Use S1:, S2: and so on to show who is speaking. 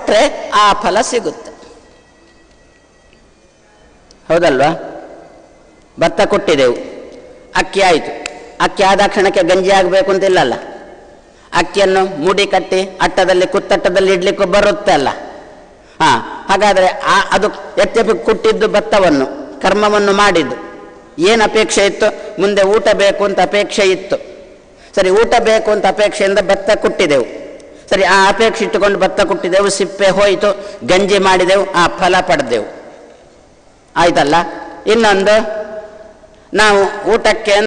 S1: ಕೊಟ್ಟರೆ ಆ ಫಲ ಸಿಗುತ್ತೆ ಹೌದಲ್ವಾ ಭತ್ತ ಕೊಟ್ಟಿದ್ದೆವು ಅಕ್ಕಿ ಆಯಿತು ಅಕ್ಕಿ ಆದ ಕ್ಷಣಕ್ಕೆ ಗಂಜಿ ಆಗಬೇಕು ಅಂತ ಇಲ್ಲಲ್ಲ ಅಕ್ಕಿಯನ್ನು ಮುಡಿ ಕಟ್ಟಿ ಅಟ್ಟದಲ್ಲಿ ಕುತ್ತಟ್ಟದಲ್ಲಿ ಇಡ್ಲಿಕ್ಕೆ ಬರುತ್ತೆ ಅಲ್ಲ ಹಾ ಹಾಗಾದರೆ ಆ ಅದು ಎತ್ತೆಪಿ ಕುಟ್ಟಿದ್ದು ಭತ್ತವನ್ನು ಕರ್ಮವನ್ನು ಮಾಡಿದ್ದು ಏನು ಅಪೇಕ್ಷೆ ಇತ್ತು ಮುಂದೆ ಊಟ ಬೇಕು ಅಂತ ಅಪೇಕ್ಷೆ ಇತ್ತು ಸರಿ ಊಟ ಬೇಕು ಅಂತ ಅಪೇಕ್ಷೆಯಿಂದ ಭತ್ತ ಕುಟ್ಟಿದೆವು ಸರಿ ಆ ಅಪೇಕ್ಷೆ ಇಟ್ಟುಕೊಂಡು ಭತ್ತ ಕುಟ್ಟಿದೆವು ಸಿಪ್ಪೆ ಹೋಯಿತು ಗಂಜಿ ಮಾಡಿದೆವು ಆ ಫಲ ಪಡೆದೆವು ಆಯ್ತಲ್ಲ ಇನ್ನೊಂದು ನಾವು ಊಟಕ್ಕೆ